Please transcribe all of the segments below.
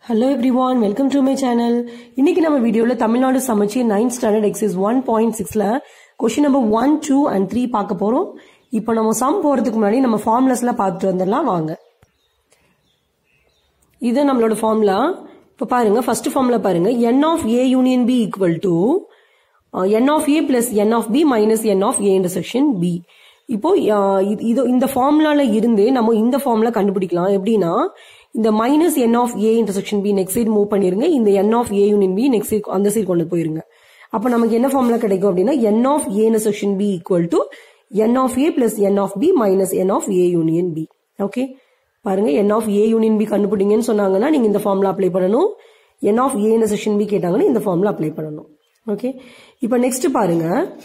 Hello everyone welcome to my channel இன்னைக்கு நம்ம வீடியோவில் தமிழ்நாடு சமைச்சு ninth standard exercise one point சிக்ஸில் question number one two and three பார்க்க போகிறோம் இப்போ நம்ம சம் போகிறதுக்கு முன்னாடி நம்ம ஃபார்முலாஸ்லாம் பார்த்துட்டு வந்துடலாம் வாங்க இது நம்மளோட ஃபார்முலா இப்போ பாருங்க ஃபர்ஸ்ட் ஃபார்முலா பாருங்க n of A union B equal to N of A plus N of B minus N of A intersection B இப்போ அஹ், இது- இது இந்த ஃபார்முலால இருந்து நம்ம இந்த ஃபார்முலா கண்டுபிடிக்கலாம் எப்படின்னா இந்த minus N of A intersection B next side move பண்ணிருங்க இந்த n of A union B next side அந்த சைடு கொண்டு போயிருங்க அப்போ நமக்கு என்ன ஃபார்முலா கிடைக்கும் அப்படின்னா n of A intersection B equal to N of A plus N of B minus N of A union B okay பாருங்க n of A union B கண்டுபிடிங்கன்னு சொன்னாங்கன்னா நீங்க இந்த ஃபார்முலா அப்ளை பண்ணணும் n of A intersection B கேட்டாங்கன்னா இந்த formula apply பண்ணணும் okay இப்போ நெக்ஸ்ட் பாருங்க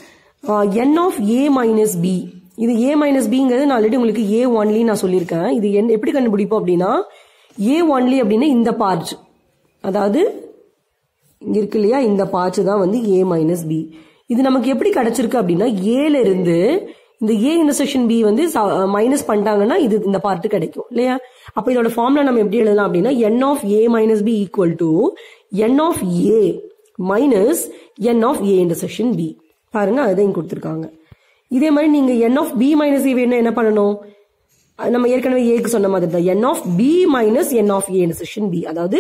n of A minus B இது ஏ மைனஸ் பிங்கிறது நான் ஆல்ரெடி உங்களுக்கு ஏ ஒன்லி நான் சொல்லியிருக்கேன் இது என்ன எப்படி கண்டுபிடிப்போம் அப்படின்னா ஏ ஒன்லி அப்படின்னா இந்த பார்ட் அதாவது இங்க இருக்கு இல்லையா இந்த பார்ட்ஸ் தான் வந்து ஏ மைனஸ் பி இது நமக்கு எப்படி கிடைச்சிருக்கு அப்படின்னா ஏல இருந்து இந்த ஏ இன்டர்செக்ஷன் பி வந்து மைனஸ் பண்ணிட்டாங்கன்னா இது இந்த பார்ட் கிடைக்கும் இல்லையா அப்ப இதோட ஃபார்முலா நம்ம எப்படி எழுதலாம் அப்படின்னா n of A minus B equal to N of A minus N of A intersection B பாருங்க அதுதான் இங்க கொடுத்துருக்காங்க இதே மாதிரி நீங்க என் ஆஃப் பி மைனஸ் ஏ வேணும் என்ன பண்ணணும் அது நம்ம ஏற்கனவே ஏக்கு சொன்ன மாதிரி தான் என் of B minus N of A intersection B அதாவது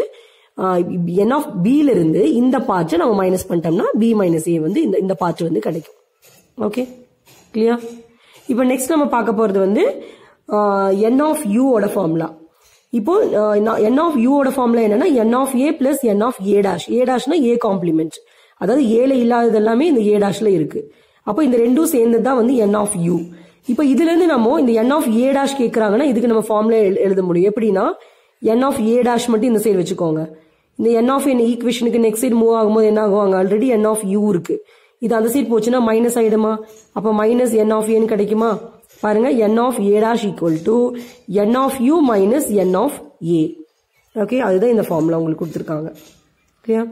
என் ஆஃப் பில இருந்து இந்த பார்ட்ஸை நம்ம மைனஸ் பண்ணிட்டோம்னா பி மைனஸ் ஏ வந்து இந்த இந்த பார்ட் வந்து கிடைக்கும் ஓகே கிளியர் இப்போ நெக்ஸ்ட் நம்ம பார்க்க போறது வந்து என் ஆஃப் யூவோட ஃபார்முலா இப்போ என் ஆஃப் யூவோட ஃபார்முலா என்னன்னா n of A plus N of A dash A டேஷ்னா ஏ காம்ப்ளிமெண்ட் அதாவது ஏல இல்லாதது எல்லாமே இந்த ஏ டேஷ்ல இருக்கு அப்போ இந்த ரெண்டும் சேர்ந்தது தான் வந்து என் ஆஃப் யூ இப்போ இதுல இருந்து நம்ம இந்த என் ஆஃப் ஏ டேஷ் கேட்கறாங்கன்னா இதுக்கு நம்ம ஃபார்முலா எழுத முடியும் எப்படின்னா என் ஆஃப் ஏ டேஷ் மட்டும் இந்த சைடு வச்சுக்கோங்க இந்த என் ஆஃப் என் ஈக்குவேஷனுக்கு நெக்ஸ்ட் சைடு மூவ் ஆகும்போது என்ன ஆகுவாங்க ஆல்ரெடி என் ஆஃப் யூ இருக்கு இது அந்த சைடு போச்சுன்னா மைனஸ் ஆயிடுமா அப்ப மைனஸ் என் ஆஃப் ஏன்னு கிடைக்குமா பாருங்க n of A dash equal to N of U minus N of A okay அதுதான் இந்த ஃபார்முலா உங்களுக்கு கொடுத்துருக்காங்க clear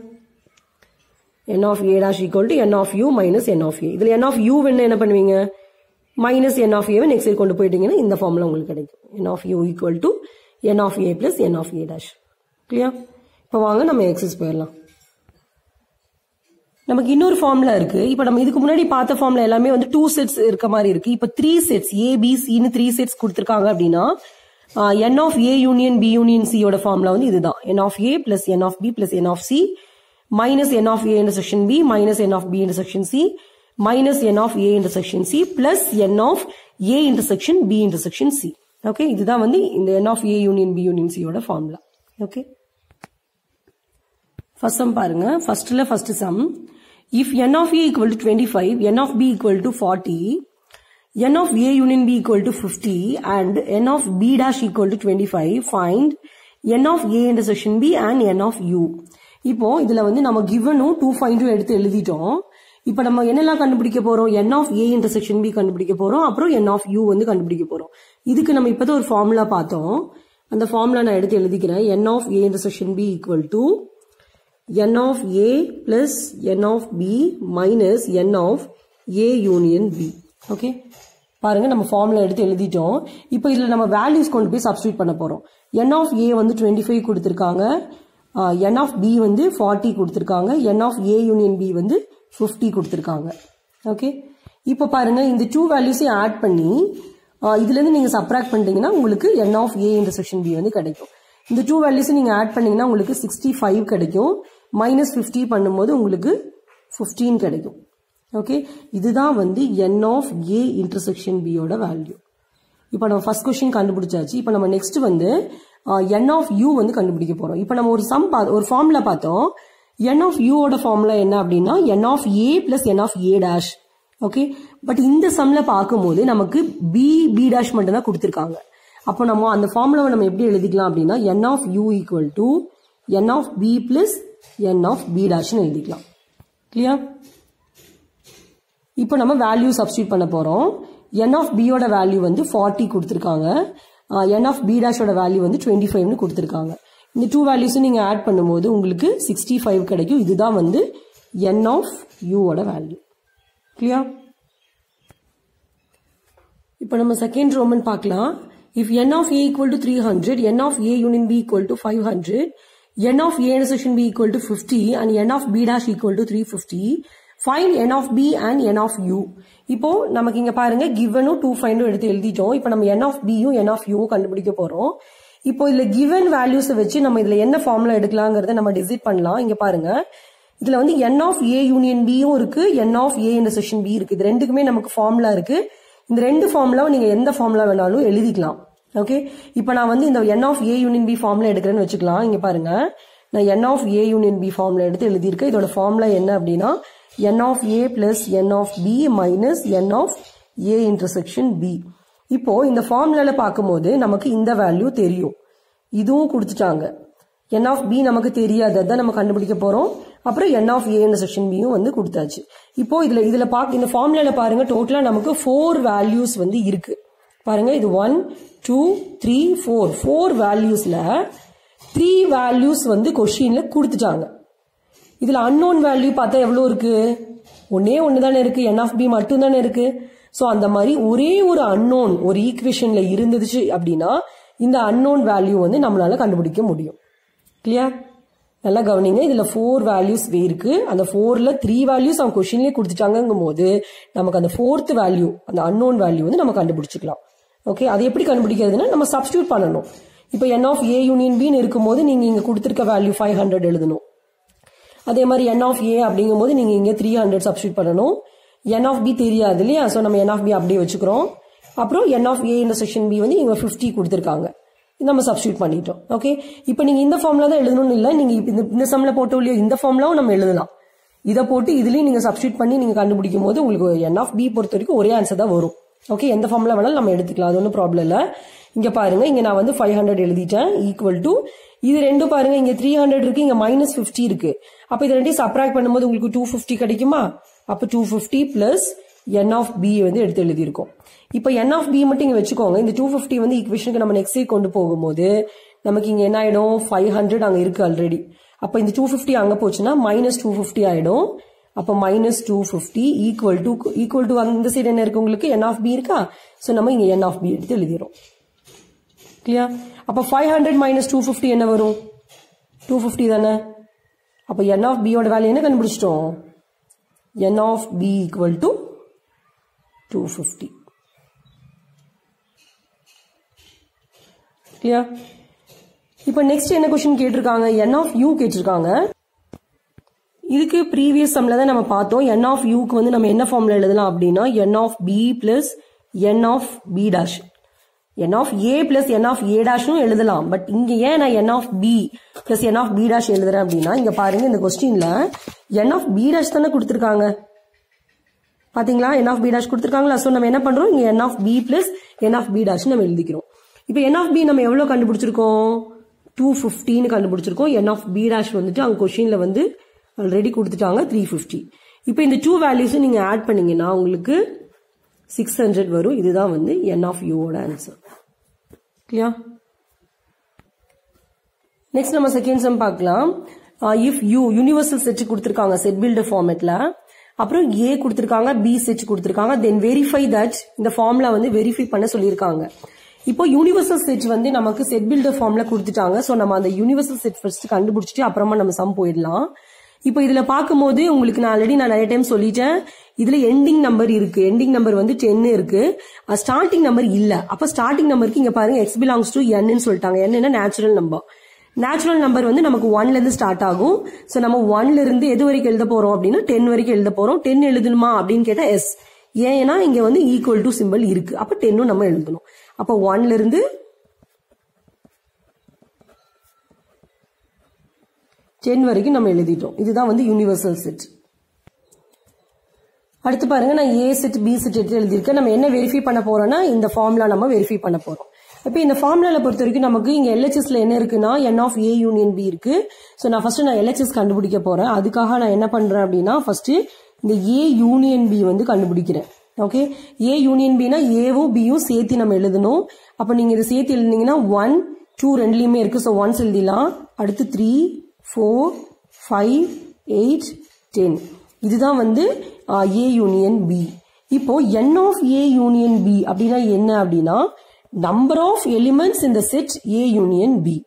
n of a dash equal to n of u minus n of a இதுல n of u வேணா என்ன பண்ணுவீங்க minus n of a வை next கொண்டு போயிட்டீங்கன்னா இந்த ஃபார்முலா உங்களுக்கு கிடைக்கும் n of u equal to n of a plus n of a dash clear இப்போ வாங்க நம்ம எக்ஸஸ் போயிடலாம் நமக்கு இன்னொரு ஃபார்முலா இருக்கு இப்போ நம்ம இதுக்கு முன்னாடி பார்த்த ஃபார்முலா எல்லாமே வந்து டூ செட்ஸ் இருக்க மாதிரி இருக்கு இப்போ த்ரீ செட்ஸ் ஏ பி சின்னு த்ரீ செட்ஸ் கொடுத்துருக்காங்க அப்படின்னா n of A union B union சியோட ஃபார்முலா வந்து இதுதான் n of A plus N of B plus N of C minus N of A intersection B minus N of B intersection C minus N of A intersection C plus N of A intersection B intersection C okay இதுதான் வந்து இந்த n of A union B union சியோட formula okay first sum பாருங்க ஃபர்ஸ்ட்ல first sum if n of A equal to twenty five n of B equal to forty n of a union b equal to 50 and n of b dash equal to 25 find n of a intersection b and n of u இப்போ இதுல வந்து நம்ம கிவனும் two ஃபைண்டும் எடுத்து எழுதிட்டோம் இப்போ நம்ம என்னெல்லாம் கண்டுபிடிக்க போறோம் n of a intersection b கண்டுபிடிக்க போறோம் அப்புறம் n of u வந்து கண்டுபிடிக்க போறோம் இதுக்கு நம்ம இப்பதான் ஒரு ஃபார்முலா பார்த்தோம் அந்த ஃபார்முலா நான் எடுத்து எழுதிக்கிறேன் n of a intersection b equal to n of a plus n of b minus n of a union b okay பாருங்க நம்ம ஃபார்முலா எடுத்து எழுதிட்டோம் இப்போ இதுல நம்ம வேல்யூஸ் கொண்டு போய் சப்ஸ்டியூட் பண்ண போறோம் n of a வந்து 25 கொடுத்திருக்காங்க n of b வந்து 40 கொடுத்திருக்காங்க n of a union b வந்து 50 கொடுத்திருக்காங்க ஓகே இப்போ பாருங்க இந்த டூ வேல்யூஸையும் ஆட் பண்ணி ஆஹ் இதுல இருந்து நீங்க சப்ராக்ட் பண்ணிட்டீங்கன்னா உங்களுக்கு n of a intersection b வந்து கிடைக்கும் இந்த டூ வேல்யூஸ் நீங்க ஆட் பண்ணீங்கன்னா உங்களுக்கு 65 கிடைக்கும் மைனஸ் 50 பண்ணும்போது உங்களுக்கு 15 கிடைக்கும் ஓகே இதுதான் வந்து n ஆஃப் ஏ இன்டர்செக்ஷன் பியோட வேல்யூ இப்போ நம்ம ஃபர்ஸ்ட் கொஸ்டின் கண்டுபிடிச்சாச்சு இப்போ நம்ம நெக்ஸ்ட் வந்து n ஆஃப் யூ வந்து கண்டுபிடிக்க போறோம் இப்போ நம்ம ஒரு சம் ஒரு ஃபார்முலா பார்த்தோம் n ஆஃப் யூவோட ஃபார்முலா என்ன அப்படின்னா n of A plus n of A dash okay but இந்த சம்ல பார்க்கும்போது நமக்கு பி பி டேஷ் மட்டும் தான் கொடுத்துருக்காங்க அப்போ நம்ம அந்த ஃபார்முலாவை நம்ம எப்படி எழுதிக்கலாம் அப்படின்னா n of U equal to n of B plus n of B டேஷ்னு எழுதிக்கலாம் கிளியர் இப்போ நம்ம வேல்யூ சப்ஸ்டியூட் பண்ண போறோம் n ஆஃப் பியோட வேல்யூ வந்து ஃபார்ட்டி கொடுத்துருக்காங்க n ஆஃப் பி டேஷோட வேல்யூ வந்து டுவெண்ட்டி ஃபைவ்னு கொடுத்துருக்காங்க இந்த டூ வேல்யூஸும் நீங்க ஆட் பண்ணும்போது உங்களுக்கு சிக்ஸ்டி ஃபைவ் கிடைக்கும் இதுதான் வந்து n ஆஃப் யூவோட வேல்யூ கிளியர் இப்போ நம்ம செகண்ட் ரோமன் பார்க்கலாம் இஃப் n ஆஃப் a equal to three hundred n of A union B equal to five hundred n of a intersection b equal to 50 and n of b dash equal to 350 find n of b and n of u இப்போ நமக்கு இங்க பாருங்க கிவனும் two ஃபைண்டும் எடுத்து எழுதிட்டோம் இப்போ நம்ம n of b யும் n of u வும் கண்டுபிடிக்க போறோம் இப்போ இதுல கிவன் வேல்யூஸ் வச்சு நம்ம இதுல என்ன ஃபார்முலா எடுக்கலாங்கிறத நம்ம டிசைட் பண்ணலாம் இங்க பாருங்க இதுல வந்து n of a யூனியன் பியும் இருக்கு n of a intersection b இருக்கு இது ரெண்டுக்குமே நமக்கு ஃபார்முலா இருக்கு இந்த ரெண்டு ஃபார்முலாவை நீங்க எந்த ஃபார்முலா வேணாலும் எழுதிக்கலாம் ஓகே இப்போ நான் வந்து இந்த n of a union b formula எடுக்கிறேன்னு வச்சுக்கலாம் இங்க பாருங்க நான் n of a union b formula எடுத்து எழுதியிருக்கேன் இதோட ஃபார்முலா என்ன அப்படின்னா n of a plus n of b minus n of a intersection b இப்போ இந்த ஃபார்முலால பார்க்கும்போது நமக்கு இந்த வேல்யூ தெரியும் இதுவும் கொடுத்துட்டாங்க n of b நமக்கு தெரியாது அதான் நம்ம கண்டுபிடிக்க போறோம் அப்புறம் n of a intersection b யும் வந்து கொடுத்தாச்சு இப்போ இதுல இதுல பாக்க இந்த ஃபார்முலால பாருங்க டோட்டலா நமக்கு ஃபோர் வேல்யூஸ் வந்து இருக்கு பாருங்க இது one two three four four வேல்யூஸ்ல த்ரீ வேல்யூஸ் வந்து கொஷின்ல கொடுத்துட்டாங்க இதுல அன்னோன் வேல்யூ பார்த்தா எவ்வளவு இருக்கு ஒன்னே ஒன்று தானே இருக்கு என் ஆஃப் பி மட்டும் தானே இருக்கு ஸோ அந்த மாதிரி ஒரே ஒரு அன்னோன் ஒரு ஈக்குவேஷன்ல இருந்துச்சு அப்படின்னா இந்த அன்னோன் வேல்யூ வந்து நம்மளால கண்டுபிடிக்க முடியும் கிளியர் நல்லா கவனிங்க இதுல ஃபோர் வேல்யூஸ் இருக்கு அந்த ஃபோர்ல த்ரீ வேல்யூஸ் அவங்க கொஸ்டின்லேயே கொடுத்துட்டாங்கும் போது நமக்கு அந்த ஃபோர்த் வேல்யூ அந்த அன்னோன் வேல்யூ வந்து நம்ம கண்டுபிடிச்சிக்கலாம் ஓகே அது எப்படி கண்டுபிடிக்கிறதுனா நம்ம சப்ஸ்டியூட் பண்ணணும் இப்போ என் ஆஃப் ஏ யூனியன் பின்னு இருக்கும்போது நீங்க இங்க கொடுத்துருக்க வேல்யூ ஃபைவ் ஹண்ட்ரட் எழுதணும் அதே மாதிரி என் ஆஃப் ஏ அப்படிங்கும் போது நீங்க இங்க த்ரீ ஹண்ட்ரட் சப்ஸ்டியூட் பண்ணணும் என் ஆஃப் பி தெரியாது இல்லையா ஸோ நம்ம என் ஆஃப் பி அப்படியே வச்சுக்கிறோம் அப்புறம் என் ஆஃப் ஏ இந்த செக்ஷன் பி வந்து இங்க ஃபிஃப்டி கொடுத்துருக்காங்க நம்ம சப்ஸ்டியூட் பண்ணிட்டோம் ஓகே இப்போ நீங்க இந்த ஃபார்ம்ல தான் எழுதணும்னு இல்லை நீங்க இப்ப இந்த இந்த சம்ல போட்டோ இல்லையோ இந்த ஃபார்ம்லாவும் நம்ம எழுதலாம் இதை போட்டு இதுலயும் நீங்க சப்ஸ்டியூட் பண்ணி நீங்க கண்டுபிடிக்கும் போது உங்களுக்கு என் ஆஃப் பி பொறுத்த வரைக்கும் ஒரே ஆன்சர் தான் வரும் ஓகே எந்த ஃபார்ம்ல வேணாலும் நம்ம எடுத்துக்கலாம் அது ஒன்றும் ப்ராப்ளம் இல்லை இங்க பாருங்க இங்க நான் வந்து ஃபைவ் ஹண்ட்ரட் எழுதிட்டேன் ஈக்குவல் டு இது ரெண்டும் பாருங்க இங்க த்ரீ ஹண்ட்ரட் இருக்கு இங்க மைனஸ் பிப்டி இருக்கு அப்ப இது ரெண்டையும் சப்ராக்ட் பண்ணும்போது உங்களுக்கு டூ பிப்டி கிடைக்குமா அப்ப two fifty plus N of B வந்து எடுத்து எழுதியிருக்கோம் இப்போ என் ஆஃப் பி மட்டும் இங்க வச்சுக்கோங்க இந்த டூ பிப்டி வந்து ஈக்குவேஷனுக்கு நம்ம நெக்ஸ்ட் கொண்டு போகும்போது நமக்கு இங்க என்ன ஆயிடும் ஃபைவ் ஹண்ட்ரட் அங்க இருக்கு ஆல்ரெடி அப்ப இந்த டூ பிப்டி அங்க போச்சுன்னா மைனஸ் டூ பிப்டி ஆயிடும் அப்ப minus two fifty equal to equal to அந்த சைடு என்ன இருக்கு உங்களுக்கு என் ஆஃப் பி இருக்கா ஸோ நம்ம இங்க என் ஆஃப் பி எடுத்து எழுதிரும் கிளியர் அப்ப five hundred minus two fifty என்ன வரும் டூ ஃபிஃப்டி தானே அப்ப என் ஆஃப் பியோட வேல்யூ என்ன கண்டுபிடிச்சிட்டோம் n of B equal to two fifty clear இப்போ நெக்ஸ்ட் என்ன கொஸ்டின் கேட்டிருக்காங்க என் ஆஃப் யூ கேட்டிருக்காங்க இதுக்கு ப்ரீவியஸ் சம்ல தான் நம்ம பார்த்தோம் என் ஆஃப் யூக்கு வந்து நம்ம என்ன ஃபார்ம்ல எழுதலாம் அப்படின்னா n of B plus N of B dash n of A plus N of A டேஷும் எழுதலாம் பட் இங்க ஏன் நான் n of B plus N of B dash எழுதுறேன் அப்படின்னா இங்க பாருங்க இந்த கொஸ்டின்ல என் ஆஃப் பி டேஷ் தானே கொடுத்துருக்காங்க பாத்தீங்களா என் ஆஃப் பி டேஷ் கொடுத்துருக்காங்களா ஸோ நம்ம என்ன பண்றோம் இங்க n of B plus N of B dash நம்ம எழுதிக்கிறோம் இப்போ என் ஆஃப் பி நம்ம எவ்வளவு கண்டுபிடிச்சிருக்கோம் டூ ஃபிஃப்டின்னு கண்டுபிடிச்சிருக்கோம் என் ஆஃப் பி டேஷ் வந்துட்டு அங்க கொஸ்டின்ல வந்து ஆல்ரெடி கொடுத்துட்டாங்க த்ரீ ஃபிஃப்டி இப்போ இந்த டூ வேல்யூஸும் நீங்க ஆட் பண்ணீங்கன்னா உங்களுக்கு சிக்ஸ் ஹண்ட்ரட் வரும் இதுதான் வந்து என் ஆஃப் யூவோட ஆன்சர் கிளியர் நெக்ஸ்ட் நம்ம செகண்ட் சம் பார்க்கலாம் இஃப் யூ யூனிவர்சல் செட் கொடுத்துருக்காங்க செட் பில்டர் ஃபார்மேட்ல அப்புறம் ஏ கொடுத்துருக்காங்க பி செட் கொடுத்துருக்காங்க தென் வெரிஃபை தட் இந்த ஃபார்ம்ல வந்து வெரிஃபை பண்ண சொல்லியிருக்காங்க இப்போ யூனிவர்சல் செட் வந்து நமக்கு செட் பில்டர் ஃபார்ம்ல கொடுத்துட்டாங்க ஸோ நம்ம அந்த யூனிவர்சல் செட் ஃபர்ஸ்ட் கண்டுபிடிச்சிட்டு அப்புறமா நம்ம சம் போயிடலாம் இப்போ இதுல பார்க்கும்போது உங்களுக்கு நான் ஆல்ரெடி நான் நிறைய டைம் சொல்லிட்டேன் இதுல எண்டிங் நம்பர் இருக்கு எண்டிங் நம்பர் வந்து டென் இருக்கு ஸ்டார்டிங் நம்பர் இல்ல அப்ப ஸ்டார்டிங் நம்பருக்கு இங்க பாருங்க எக்ஸ் பிலாங்ஸ் டு என்னு சொல்லிட்டாங்க என்னன்னா நேச்சுரல் நம்பர் நேச்சுரல் நம்பர் வந்து நமக்கு ஒன்ல இருந்து ஸ்டார்ட் ஆகும் ஸோ நம்ம ஒன்ல இருந்து எது வரைக்கும் எழுத போறோம் அப்படின்னா டென் வரைக்கும் எழுத போறோம் டென் எழுதணுமா அப்படின்னு கேட்டா எஸ் ஏன்னா இங்க வந்து ஈக்குவல் டு சிம்பிள் இருக்கு அப்ப டென்னும் நம்ம எழுதணும் அப்ப ஒன்ல இருந்து டென் வரைக்கும் நம்ம எழுதிட்டோம் இதுதான் வந்து யூனிவர்சல் செட் அடுத்து பாருங்க நான் ஏ செட் பி செட் எடுத்து எழுதியிருக்கேன் நம்ம என்ன வெரிஃபை பண்ண போறோம்னா இந்த ஃபார்ம்ல நம்ம வெரிஃபை பண்ண போறோம் இப்போ இந்த ஃபார்முலால பொறுத்த வரைக்கும் நமக்கு இங்க எல்ஹெச்எஸ்ல என்ன இருக்குன்னா n of A union B இருக்கு ஸோ நான் ஃபர்ஸ்ட் நான் எல்ஹெச்எஸ் கண்டுபிடிக்க போறேன் அதுக்காக நான் என்ன பண்றேன் அப்படின்னா ஃபர்ஸ்ட் இந்த ஏ யூனியன் பி வந்து கண்டுபிடிக்கிறேன் ஓகே ஏ யூனியன் பினா ஏவும் பியும் சேர்த்து நம்ம எழுதணும் அப்போ நீங்க இதை சேர்த்து எழுதினீங்கன்னா ஒன் டூ ரெண்டுலயுமே இருக்கு ஸோ ஒன்ஸ் எழுதிடலாம் அடுத்து three four five eight ten இதுதான் வந்து ஏ யூனியன் பி இப்போ N of A union B அப்படின்னா என்ன அப்படின்னா நம்பர் ஆஃப் எலிமெண்ட்ஸ் இந்த செட் ஏ யூனியன் பி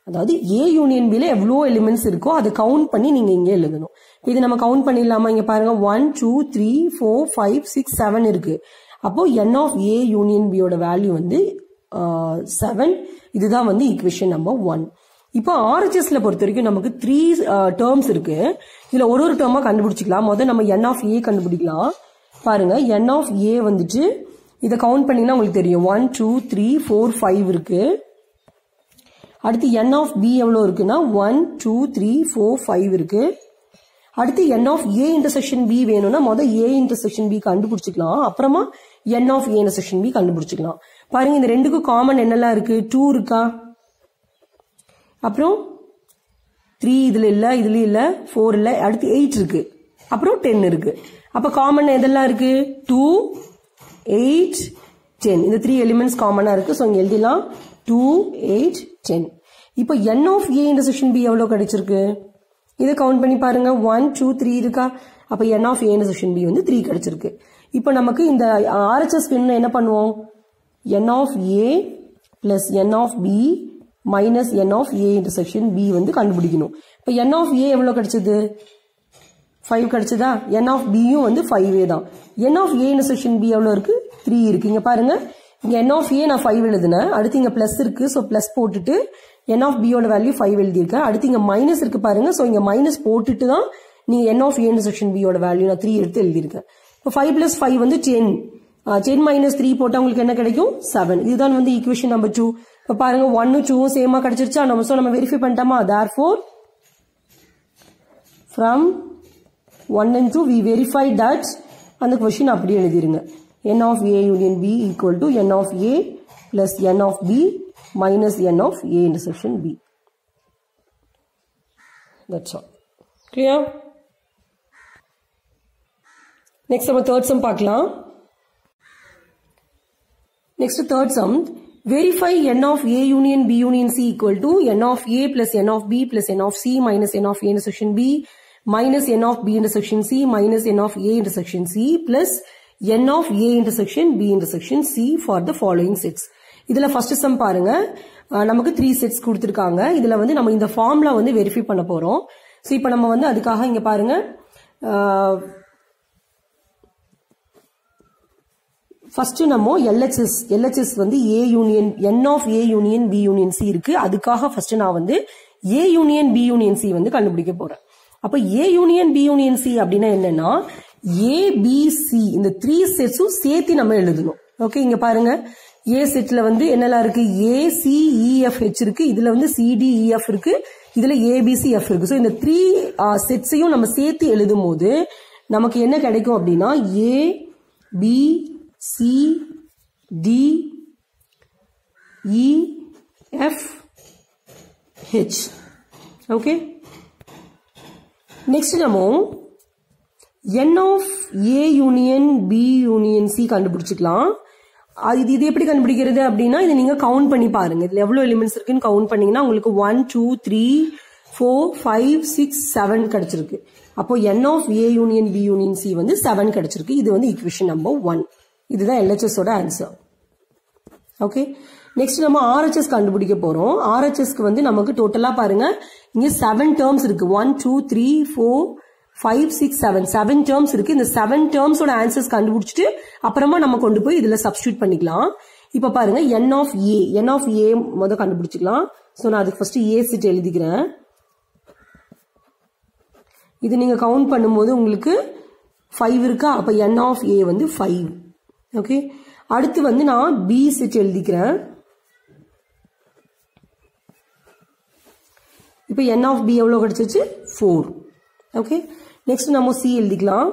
அதாவது ஏ யூனியன் பில எவ்வளோ எலிமெண்ட்ஸ் இருக்கோ அதை கவுண்ட் பண்ணி நீங்க இங்க எழுதணும் இது நம்ம கவுண்ட் பண்ணிடலாமா இங்க பாருங்க one two three four five six seven இருக்கு அப்போ என் ஆஃப் ஏ யூனியன் பியோட வேல்யூ வந்து செவன் இதுதான் வந்து ஈக்குவேஷன் நம்பர் ஒன் இப்போ ஆர்ஹெச்எஸ்ல பொறுத்த வரைக்கும் நமக்கு த்ரீ டேர்ம்ஸ் இருக்கு இதுல ஒரு ஒரு டேர்மா கண்டுபிடிச்சிக்கலாம் முதல்ல நம்ம என் ஆஃப் ஏ கண்டுபிடிக்கலாம் பாருங்க என் ஆஃப் ஏ வந்துட்டு இதை கவுண்ட் பண்ணீங்கன்னா உங்களுக்கு தெரியும் one two three four five இருக்கு அடுத்து என் ஆஃப் பி எவ்வளோ இருக்குன்னா one two three four five இருக்கு அடுத்து N of A intersection B வேணும்னா முதல் ஏ இன்டர்செக்ஷன் பி கண்டுபிடிச்சிக்கலாம் அப்புறமா N of A intersection B கண்டுபிடிச்சிக்கலாம் பாருங்க இந்த ரெண்டுக்கும் காமன் என்னெல்லாம் இருக்கு டூ இருக்கா அப்புறம் த்ரீ இதுல இல்ல இதுல இல்ல ஃபோர் இல்ல அடுத்து எயிட் இருக்கு அப்புறம் டென் இருக்கு அப்ப காமன் எதெல்லாம் இருக்கு டூ எயிட் டென் இந்த த்ரீ எலிமெண்ட்ஸ் காமனா இருக்கு ஸோ இங்க எழுதிடலாம் டூ எயிட் டென் இப்போ N of A intersection B எவ்வளோ கிடைச்சிருக்கு இதை கவுண்ட் பண்ணி பாருங்க ஒன் டூ த்ரீ இருக்கா அப்போ N of A intersection B வந்து த்ரீ கிடைச்சிருக்கு இப்போ நமக்கு இந்த ஆர்ஹெச்எஸ் வேணும்னா என்ன பண்ணுவோம் N of A plus N of B minus N of A intersection B வந்து கண்டுபிடிக்கணும் இப்போ என் ஆஃப் ஏ எவ்வளோ கிடைச்சது ஃபைவ் கிடைச்சதா என் ஆஃப் பியும் வந்து ஃபைவே தான் என் ஆஃப் ஏ இன்டர்செக்ஷன் பி எவ்வளோ இருக்கு த்ரீ இருக்கு இங்க பாருங்க இங்க என் ஆஃப் ஏ நான் ஃபைவ் எழுதுனேன் அடுத்து இங்க பிளஸ் இருக்கு ஸோ பிளஸ் போட்டுட்டு என் ஆஃப் பியோட வேல்யூ ஃபைவ் எழுதியிருக்கேன் அடுத்து இங்க மைனஸ் இருக்கு பாருங்க ஸோ இங்க மைனஸ் போட்டுட்டு தான் நீங்க என் ஆஃப் ஏ இன்டர்செக்ஷன் பியோட வேல்யூ நான் த்ரீ எடுத்து எழுதியிருக்கேன் இப்போ ஃபைவ் பிளஸ் ஃபைவ் வந்து டென் டென் மைனஸ் த்ரீ போட்டால் உங்களுக்கு என்ன கிடைக்கும் செவன் இதுதான் வந்து ஈக்குவேஷன் நம்பர் டூ இப்போ பாருங்க ஒன்னு டூவும் சேமா கிடைச்சிருச்சா நம்ம ஸோ நம்ம வெரிஃபை பண்ணிட்டோமா therefore from one and two we verify that அந்த கொஷின் அப்படியே எழுதிருங்க N of A union B equal to N of A plus N of B minus N of A intersection B that's all clear next நம்ம third sum பார்க்கலாம் next third sum verify N of A union B union C equal to N of A plus N of B plus N of C minus N of A intersection B minus n of b intersection c minus n of a intersection c plus n of a intersection b intersection c for the following sets இதுல first sum பாருங்க அஹ் நமக்கு three sets கொடுத்துருக்காங்க இதுல வந்து நம்ம இந்த ஃபார்ம்ல வந்து வெரிஃபை பண்ண போறோம் ஸோ இப்போ நம்ம வந்து அதுக்காக இங்க பாருங்க ஃபர்ஸ்ட் நம்ம எல்ஹெச்எஸ் எல்ஹெச்எஸ் வந்து A union N of A union B union C இருக்கு அதுக்காக ஃபர்ஸ்ட் நான் வந்து A union B union C வந்து கண்டுபிடிக்க போறேன் அப்ப A union B union C அப்படின்னா என்னன்னா ஏ பி சி இந்த த்ரீ செட்ஸும் சேர்த்து நம்ம எழுதணும் ஓகே இங்க பாருங்க ஏ செட்ல வந்து என்னெல்லாம் இருக்கு ஏ சி இஎஃப் ஹெச் இருக்கு இதுல வந்து சிடி இஎஃப் இருக்கு இதுல ஏபிசி எஃப் இருக்கு ஸோ இந்த த்ரீ செட்ஸையும் நம்ம சேர்த்து எழுதும் போது நமக்கு என்ன கிடைக்கும் அப்படின்னா A B C D E F H okay next நம்ம N of A union B union C கண்டுபிடிச்சிக்கலாம் அது இது இது எப்படி கண்டுபிடிக்கிறது அப்படின்னா இதை நீங்க கவுண்ட் பண்ணி பாருங்க இதுல எவ்வளவு எலிமெண்ட்ஸ் இருக்குன்னு கவுண்ட் பண்ணீங்கன்னா உங்களுக்கு one two three four five six seven கிடைச்சிருக்கு அப்போ N of A union B union C வந்து செவன் கிடைச்சிருக்கு இது வந்து ஈக்குவேஷன் நம்பர் ஒன் இதுதான் எல்ஹெச்எஸோட ஆன்சர் ஓகே நெக்ஸ்ட் நம்ம ஆர்ஹெச்எஸ் கண்டுபிடிக்க போறோம் ஆர்ஹெச்எஸ்க்கு வந்து நமக்கு டோட்டலா பாருங்க இங்க செவன் டேர்ம்ஸ் இருக்கு one two three four five six seven seven terms இருக்கு இந்த செவன் டேர்ம்ஸோட ஆன்சர்ஸ் கண்டுபிடிச்சிட்டு அப்புறமா நம்ம கொண்டு போய் இதுல சப்ஸ்டியூட் பண்ணிக்கலாம் இப்ப பாருங்க n of A N of ஏ முத கண்டுபிடிச்சிக்கலாம் ஸோ நான் அதுக்கு ஃபர்ஸ்ட் ஏ சிட் எழுதிக்கிறேன் இது நீங்க கவுண்ட் பண்ணும்போது உங்களுக்கு ஃபைவ் இருக்கா அப்ப என் ஆஃப் ஏ வந்து ஃபைவ் ஓகே அடுத்து வந்து நான் பி செட் எழுதிக்கிறேன் இப்போ என் ஆஃப் பி எவ்வளோ கிடைச்சிச்சு ஃபோர் ஓகே நெக்ஸ்ட் நம்ம சி எழுதிக்கலாம்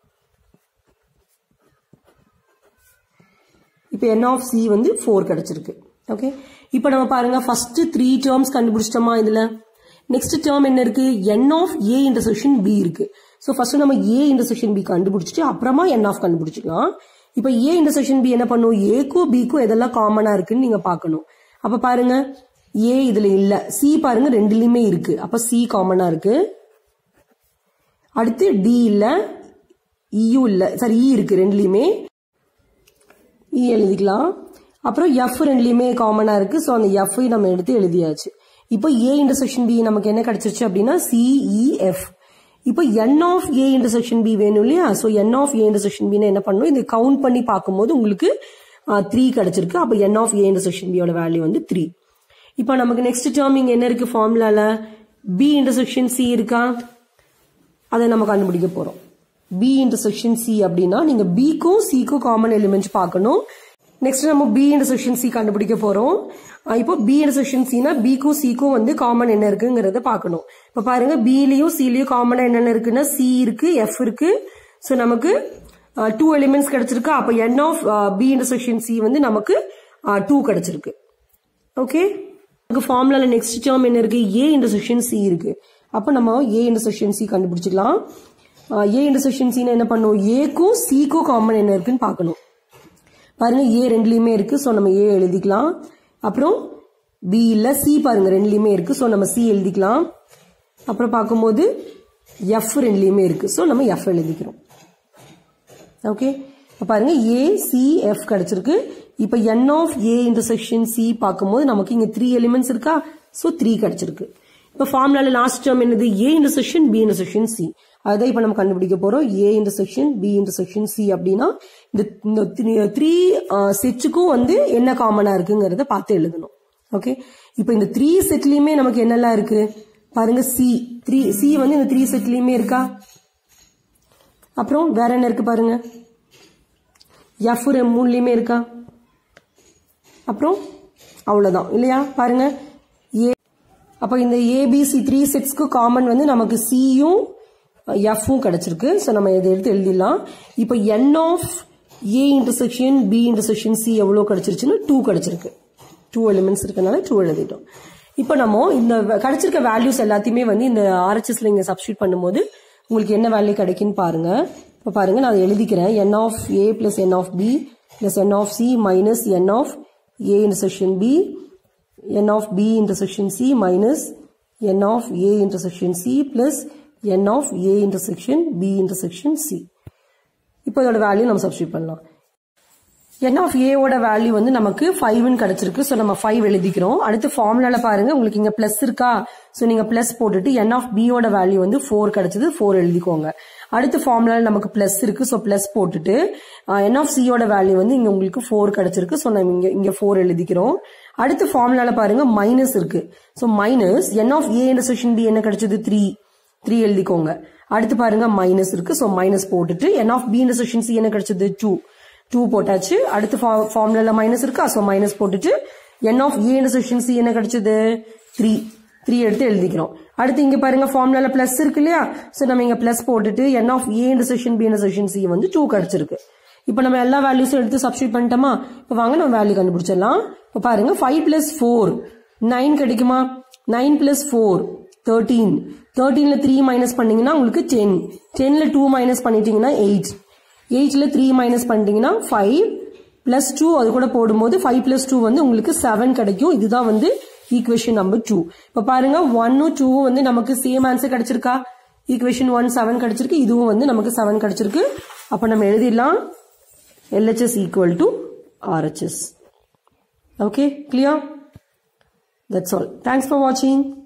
இப்போ என் ஆஃப் சி வந்து ஃபோர் கிடைச்சிருக்கு ஓகே இப்போ நம்ம பாருங்க ஃபர்ஸ்ட் த்ரீ டேர்ம்ஸ் கண்டுபிடிச்சிட்டோமா இதுல நெக்ஸ்ட் டேர்ம் என்ன இருக்கு N of A intersection B இருக்கு ஸோ ஃபர்ஸ்ட் நம்ம ஏ இன்டர்செக்ஷன் பி கண்டுபிடிச்சிட்டு அப்புறமா என் ஆஃப் கண்டுபிடிச்சிக்கலாம் இப்போ ஏ இன்டர்செக்ஷன் பி என்ன பண்ணும் ஏக்கும் பிக்கும் எதெல்லாம் காமனா இருக்குன்னு நீங்க பார்க்கணும் அப்ப பாருங்க ஏ இதுல இல்ல சி பாருங்க ரெண்டுலயுமே இருக்கு அப்ப சி காமனா இருக்கு அடுத்து டி இல்ல இயும் இல்ல சாரி இ இருக்கு ரெண்டுலயுமே இ எழுதிக்கலாம் அப்புறம் எஃப் ரெண்டுலயுமே காமனா இருக்கு ஸோ அந்த எஃப் நம்ம எடுத்து எழுதியாச்சு இப்போ ஏ இன்டர்செக்ஷன் பி நமக்கு என்ன கிடைச்சிருச்சு அப்படின்னா சிஇஎஃப் இப்போ N of A intersection B வேணும் இல்லையா so N of A intersection பின்னு என்ன பண்ணணும் இந்த கவுண்ட் பண்ணி பார்க்கும்போது உங்களுக்கு த்ரீ கிடைச்சிருக்கு அப்போ என் ஆஃப் ஏ இன்டர்செக்ஷன் பியோட வேல்யூ வந்து த்ரீ இப்போ நமக்கு நெக்ஸ்ட் டேர்ம் இங்க என்ன இருக்கு ஃபார்முலால பி இன்டர்செக்ஷன் சி இருக்கா அதை நம்ம கண்டுபிடிக்க போறோம் பி இன்டர்செக்ஷன் சி அப்படின்னா நீங்க பிக்கும் சிக்கும் காமன் எலிமெண்ட்ஸ் பார்க்கணும் நெக்ஸ்ட் நம்ம பி இன்டர்செக்ஷன் சி கண்டுபிடிக்க போறோம் அஹ் இப்போ பி இன்டர்செக்ஷன் சினா பிக்கும் சிக்கும் வந்து காமன் என்ன இருக்குங்கிறத பார்க்கணும் இப்போ பாருங்க பிலையும் சிலையும் காமனா என்னென்ன இருக்குன்னா சி இருக்கு எஃப் இருக்கு ஸோ நமக்கு டூ எலிமெண்ட்ஸ் கிடைச்சிருக்கு அப்போ N of B intersection C வந்து நமக்கு டூ கிடைச்சிருக்கு ஓகே நமக்கு ஃபார்முலால நெக்ஸ்ட் டேர்ம் என்ன இருக்கு ஏ இன்டர்செக்ஷன் சி இருக்கு அப்போ நம்ம ஏ இன்டர்செக்ஷன் சி கண்டுபிடிச்சிக்கலாம் ஏ இன்டர்செக்ஷன் சின்னு என்ன பண்ணும் ஏக்கும் சிக்கும் காமன் என்ன இருக்குன்னு பார்க்கணும் பாருங்க ஏ ரெண்டுலயுமே இருக்கு ஸோ நம்ம ஏ எழுதிக்கலாம் அப்புறம் பி இல்ல சி பாருங்க ரெண்டுலயுமே இருக்கு ஸோ நம்ம சி எழுதிக்கலாம் அப்புறம் பார்க்கும்போது எஃப் ரெண்டுலயுமே இருக்கு ஸோ நம்ம எஃப் எழுதிக்கிறோம் ஓகே இப்போ பாருங்க ஏ சி எஃப் கிடைச்சிருக்கு இப்போ N of A intersection C பார்க்கும்போது நமக்கு இங்க த்ரீ எலிமெண்ட்ஸ் இருக்கா ஸோ த்ரீ கிடைச்சிருக்கு இப்போ ஃபார்முலால லாஸ்ட் டேர்ம் என்னது A intersection B intersection C அதான் இப்போ நம்ம கண்டுபிடிக்க போறோம் A intersection B intersection C அப்படின்னா இந்த இந்த த்ரீ செட்ஸுக்கும் வந்து என்ன காமனா இருக்குங்கிறத பார்த்து எழுதணும் ஓகே இப்போ இந்த த்ரீ செட்லயுமே நமக்கு என்னெல்லாம் இருக்கு பாருங்க சி த்ரீ சி வந்து இந்த த்ரீ செட்லயுமே இருக்கா அப்புறம் வேற என்ன இருக்கு பாருங்க எஃப் மூணுலயுமே இருக்கா அப்புறம் அவ்வளவுதான் இல்லையா பாருங்க ஏ அப்ப இந்த ஏபிசி த்ரீ செட்ஸ்க்கு காமன் வந்து நமக்கு சியும் எஃப்பும் கிடைச்சிருக்கு ஸோ நம்ம இதை எடுத்து எழுதிடலாம் இப்போ N of A intersection B intersection C எவ்வளோ கிடைச்சிருச்சுன்னா டூ கிடைச்சிருக்கு டூ எலிமெண்ட்ஸ் இருக்கனால டூ எழுதிட்டோம் இப்போ நம்ம இந்த கிடைச்சிருக்க வேல்யூஸ் எல்லாத்தையுமே வந்து இந்த ஆர்ஹெச்எஸ்ல இங்க சப்ஸ்டியூட் பண்ணும்போது உங்களுக்கு என்ன வேல்யூ கிடைக்குன்னு பாருங்க இப்போ பாருங்க நான் அதை எழுதிக்கிறேன் N of A plus N of B plus N of C minus N of A intersection B n of b intersection c minus n of a intersection c plus n of a intersection b intersection c இப்போ இதோட value நம்ம substitute பண்ணலாம் n of a ஓட value வந்து நமக்கு 5 கிடைச்சிருக்கு so நம்ம 5 எழுதிக்கிறோம் அடுத்து ஃபார்முலால பாருங்க உங்களுக்கு இங்க பிளஸ் இருக்கா ஸோ நீங்க பிளஸ் போட்டுட்டு n of b ஓட வேல்யூ வந்து 4 கிடைச்சது 4 எழுதிக்கோங்க அடுத்து ஃபார்முலால நமக்கு பிளஸ் இருக்கு ஸோ பிளஸ் போட்டுட்டு n of c ஓட வேல்யூ வந்து இங்க உங்களுக்கு 4 கிடைச்சிருக்கு ஸோ நம்ம இங்க இங்க 4 எழுதிக்கிறோம் அடுத்து ஃபார்முலால பாருங்க மைனஸ் இருக்கு so minus N of A intersection B என்ன கிடைச்சது த்ரீ த்ரீ எழுதிக்கோங்க அடுத்து பாருங்க மைனஸ் இருக்கு ஸோ மைனஸ் போட்டுட்டு N of B intersection C என்ன கிடைச்சது டூ டூ போட்டாச்சு அடுத்து ஃபார்முலால மைனஸ் இருக்கா ஸோ மைனஸ் போட்டுட்டு N of A intersection C என்ன கிடைச்சது த்ரீ த்ரீ எடுத்து எழுதிக்கிறோம் அடுத்து இங்க பாருங்க ஃபார்முலால பிளஸ் இருக்கு இல்லையா ஸோ நம்ம இங்க பிளஸ் போட்டுட்டு N of A intersection B intersection C வந்து டூ கிடைச்சிருக்கு இப்போ நம்ம எல்லா வேல்யூஸும் எடுத்து சப்ஸ்டியூட் பண்ணிட்டோமா இப்போ வாங்க நம்ம வேல்யூ கண்டுபிடிச்சிடலாம் இப்போ பாருங்க ஃபைவ் பிளஸ் ஃபோர் நைன் கிடைக்குமா நைன் பிளஸ் ஃபோர் தேர்ட்டீன் தேர்ட்டீன்ல த்ரீ மைனஸ் பண்ணீங்கன்னா உங்களுக்கு டென் டென்ல டூ மைனஸ் பண்ணிட்டீங்கன்னா எயிட் எயிட்ல த்ரீ மைனஸ் பண்ணிட்டீங்கன்னா ஃபைவ் பிளஸ் டூ அது கூட போடும்போது ஃபைவ் பிளஸ் டூ வந்து உங்களுக்கு செவன் கிடைக்கும் இதுதான் வந்து ஈக்குவேஷன் நம்பர் டூ இப்போ பாருங்க ஒன்னும் டூவும் வந்து நமக்கு சேம் ஆன்சர் கிடைச்சிருக்கா ஈக்குவேஷன் ஒன் செவன் கிடைச்சிருக்கு இதுவும் வந்து நமக்கு செவன் கிடைச்சிருக்கு அப்போ நம்ம எழுதிடலாம் LHS equal to RHS. Okay, clear? That's all. Thanks for watching.